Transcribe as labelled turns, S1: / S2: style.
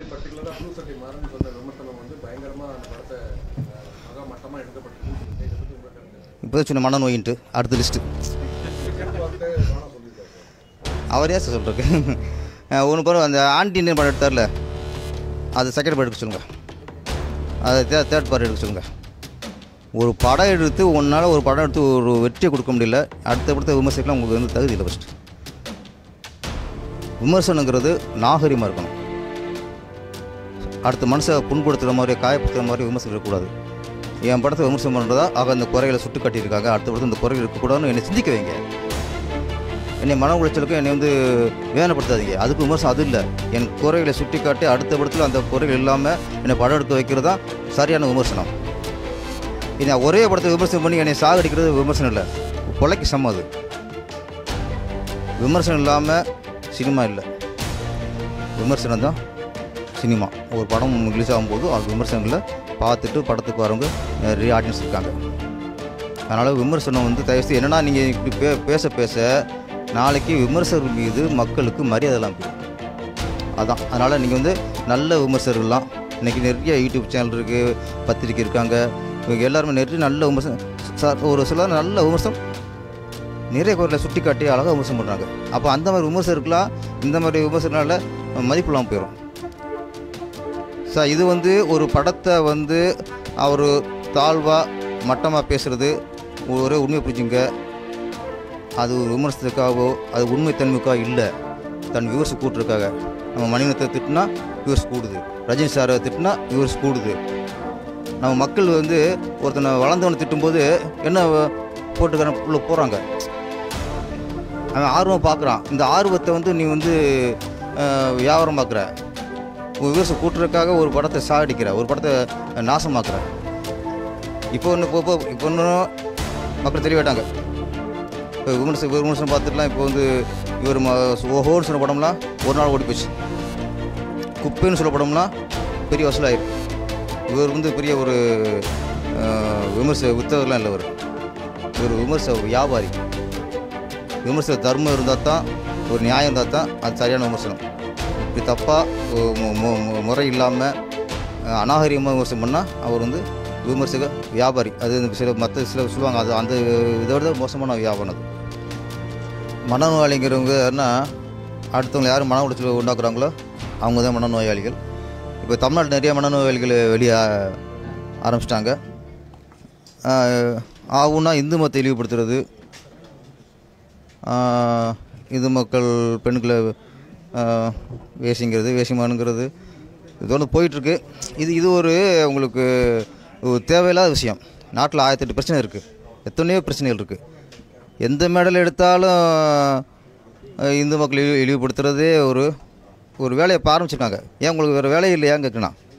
S1: பர்டிகுலராக ப்ளூ சட்டை மாறன் சொன்ன விமர்சனம் வந்து பயங்கரமா அந்த படத்தை அஹ், மகா மட்டமா எடுக்கப்பட்டிருக்கு இதை பத்தி உங்க கருத்து
S2: இப்போ சொன்ன மனநோயின்ட்டு அடுத்த லிஸ்ட்டு
S1: கேட்ட வார்த்தை ராணா சொல்லியிருக்காரு சார்
S2: அவரே சார் சொல்கிறேன் ஒன்று பிறகு அந்த ஆன்டின்னு படம் எடுத்தார்ல அது செகண்ட் பார்ட் எடுக்க சொல்லுங்கள் அது தே தேர்ட் பார்ட் எடுக்க சொல்லுங்கள் ஒரு படம் எடுத்து ஒன்றால் ஒரு படம் எடுத்து ஒரு வெற்றியை கொடுக்க முடியல அடுத்த படத்தை விமர்சிக்கலாம் உங்களுக்கு வந்து தகுதி இல்லை ஃபஸ்ட்டு விமர்சனங்கிறது நாகரிகமாக இருக்கணும் அடுத்த மனுஷை புண்படுத்துகிற மாதிரி காயப்படுத்துகிற மாதிரி விமர்சனம் இருக்கக்கூடாது என் படத்தை விமர்சனம் பண்ணுறதா ஆக அந்த குறைகளை சுட்டு காட்டியிருக்காங்க அடுத்த படத்தில் இந்த குறைகள் இருக்கக்கூடாதுன்னு என்னை சிந்திக்க வைங்க என்னை மன உளைச்சலுக்கும் என்னை வந்து வேதனைப்படுத்தாதீங்க அதுக்கு விமர்சனம் அது இல்லை என் குறைகளை சுட்டி காட்டி அடுத்த படத்தில் அந்த குறைகள் இல்லாமல் என்னை படம் எடுக்க வைக்கிறது தான் சரியான விமர்சனம் என்னை ஒரே படத்தை விமர்சனம் பண்ணி என்னை சாகடிக்கிறது விமர்சனம் இல்லை கொலைக்கு சமம் அது விமர்சனம் இல்லாமல் சினிமா இல்லை விமர்சனம் தான் சினிமா ஒரு படம் ரிலீஸ் ஆகும்போது அது விமர்சனங்களை பார்த்துட்டு படத்துக்கு வரவங்க நிறைய ஆடியன்ஸ் இருக்காங்க அதனால் விமர்சனம் வந்து தயவுசெய்து என்னன்னா நீங்கள் இப்படி பே பேச பேச நாளைக்கு விமர்சகர்கள் மீது மக்களுக்கு மரியாதை இல்லாமல் போயிடும் அதான் அதனால் நீங்கள் வந்து நல்ல விமர்சகர்கள்லாம் இன்றைக்கி நிறைய யூடியூப் சேனல் இருக்குது பத்திரிக்கை இருக்காங்க இவங்க எல்லாருமே நிறைய நல்ல விமர்சனம் சார் ஒரு சிலர் நல்ல விமர்சனம் நிறைய குரலை சுட்டி காட்டி அழகாக விமர்சனம் பண்ணுறாங்க அப்போ அந்த மாதிரி விமர்சகருக்குலாம் இந்த மாதிரி விமர்சனால மதிப்பு இல்லாமல் போயிடும் சார் இது வந்து ஒரு படத்தை வந்து அவர் தாழ்வாக மட்டமாக பேசுகிறது ஒரே உண்மையை புரிஞ்சுங்க அது ஒரு விமர்சனத்துக்காகவோ அது உண்மைத்தன்மைக்காக இல்லை தன் வியூவர்ஸ் கூட்டுறதுக்காக நம்ம மணிவனத்தை திட்டினா வியூவர்ஸ் கூடுது ரஜினி சாரை திட்டினா வியூவர்ஸ் கூடுது நம்ம மக்கள் வந்து ஒருத்தனை வளர்ந்தவனை திட்டும்போது என்ன போட்டுக்கிற உள்ள போகிறாங்க அவன் ஆர்வம் பார்க்குறான் இந்த ஆர்வத்தை வந்து நீ வந்து அஹ், வியாபாரம் பார்க்குற விவசாயம் கூட்டுறதுக்காக ஒரு படத்தை சாகடிக்கிற ஒரு படத்தை நாசமாக்குற இப்போ ஒன்று இப்போ இப்போ இப்போ இன்னும் மக்கள் தெளிவாயிட்டாங்க இப்போ விமர்சனம் விமர்சனம் பார்த்துட்டுலாம் இப்போ வந்து இவர் ஓஹோன்னு சொன்ன படம்லாம் ஒரு நாள் ஓடி போச்சு குப்பைன்னு சொல்ல படம்லாம் பெரிய வசூலாயிருக்கு இவர் வந்து பெரிய ஒரு அஹ், விமர்ச வித்தகர்லாம் இல்லை இவர் இவர் விமர்ச வியாபாரி விமர்சன தர்மம் இருந்தால் தான் ஒரு நியாயம் இருந்தால் தான் அது சரியான விமர்சனம் இப்படி தப்பாக முறை இல்லாமல் அநாகரிகமாக விமர்சனம் பண்ணால் அவர் வந்து விமர்சக வியாபாரி அது இந்த சில மற்ற சில சொல்லுவாங்க அது அந்த இதை விட மோசமான வியாபாரம் அது மனநோயாளிங்கிறவங்க யாருன்னா அடுத்தவங்க யார் மன உளைச்சல் உண்டாக்குறாங்களோ அவங்க தான் மனநோயாளிகள் இப்போ தமிழ்நாட்டில் நிறைய மனநோயாளிகள் வெளியே ஆரம்பிச்சிட்டாங்க ஆகுன்னா இந்து மதத்தை இழிவுபடுத்துறது ஆஹ் இந்து மக்கள் பெண்களை ஆஹ் வேசிங்கிறது வேசிமானுங்கிறது இது ஒன்று போயிட்டுருக்கு இது இது ஒரு உங்களுக்கு ஒரு தேவையில்லாத விஷயம் நாட்டில் ஆயிரத்தெட்டு பிரச்சனை இருக்குது எத்தனையோ பிரச்சனைகள் இருக்குது எந்த மேடல் எடுத்தாலும் ஆஹ் இந்து மக்கள் இழி இழிவுபடுத்துறதே ஒரு ஒரு வேலையை இப்போ ஆரம்பிச்சிருக்காங்க ஏன் உங்களுக்கு வேறு வேலை இல்லையான்னு கேட்கணும்